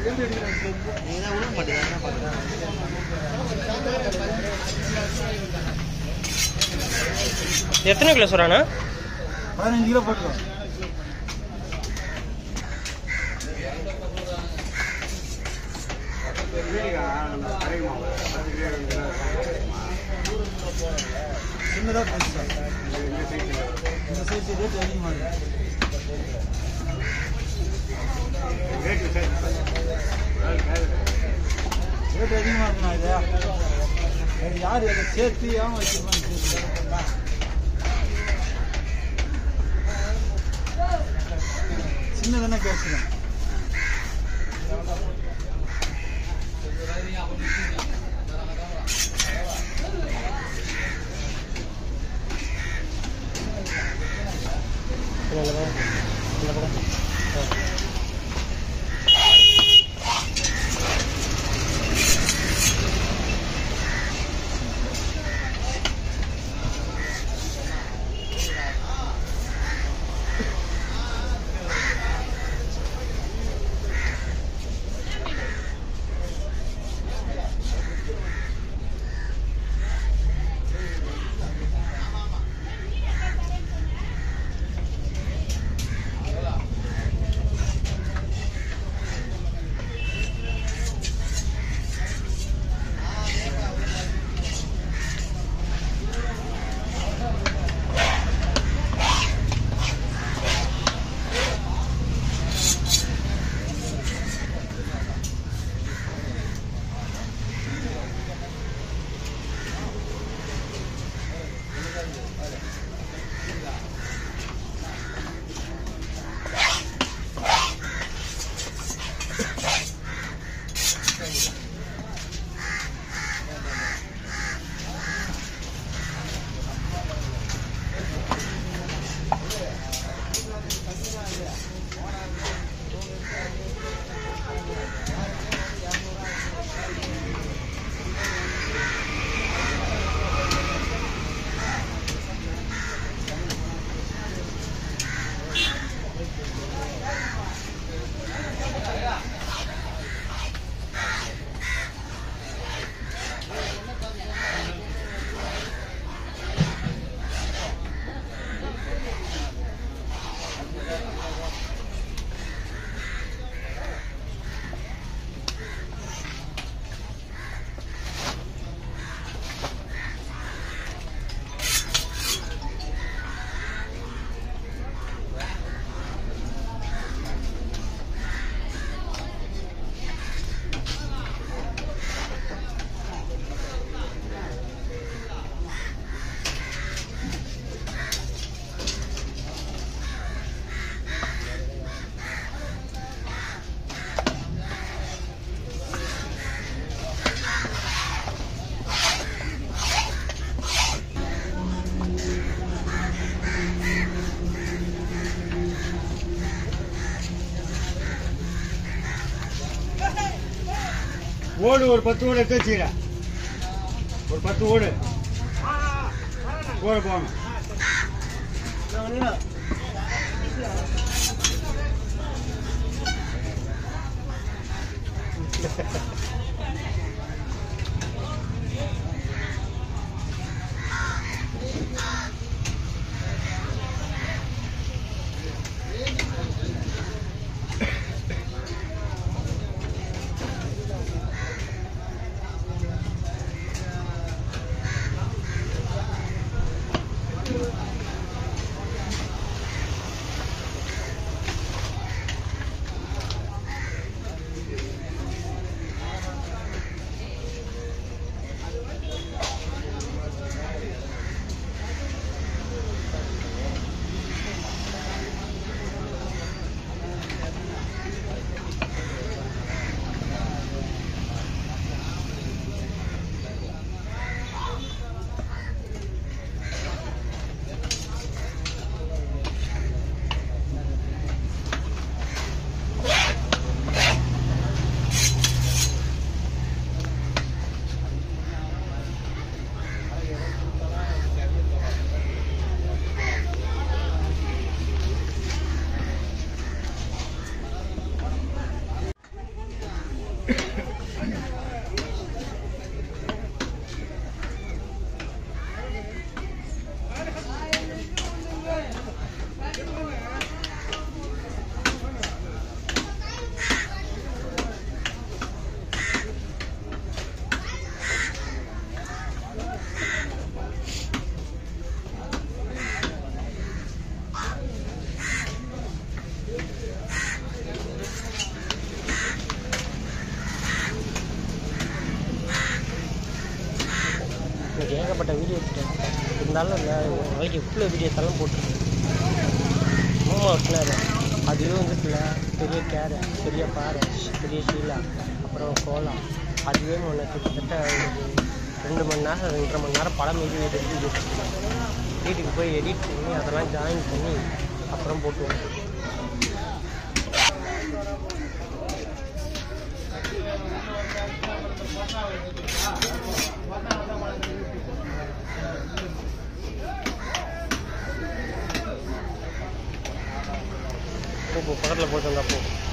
நீ தான் விட மாட்டேங்க என்ன பண்ணுறேன் எத்தனை கிலோ சொல்கிறாண்ணா பதினஞ்சு கிலோ போட்டுக்கோ சின்னதாக பெருசா இந்த சைஸ் ரேட் அதிகமாக இருக்கு ரேட் அதிகமாக இருக்குண்ணா இது அது யார் அதை சேர்த்து ஏன் வச்சிருப்பான்னு தெரியல சின்னதானே பேசுகிறேன் இந்த பக்கம் ஓடு ஒரு பத்து ஓடு எடுத்து வச்சுக்கிறேன் ஒரு பத்து ஓடு ஓடு போங்க ஏகப்பட்ட வீடியோ எடுத்தேன் இருந்தாலும் இல்லை ஒரு நாளைக்கு எவ்வளோ வீடியோ தரம் போட்டிருக்கேன் மாமா ஒட்டினாரு அதுவே வந்துட்டுல பெரிய கேரை பெரிய பாறை பெரிய ஷீலா அப்புறம் கோலா அதுவே ஒன்று கிட்டத்தட்ட ஒரு ரெண்டு மணி நேரம் ரெண்டரை மணி நேரம் படம் மீது எடுத்து வீட்டுக்கு போய் எடிட் பண்ணி அதெல்லாம் ஜாயின் பண்ணி அப்புறம் போட்டுருவோம் போ போ, பக்கத்தில் போட்டு வந்தா போ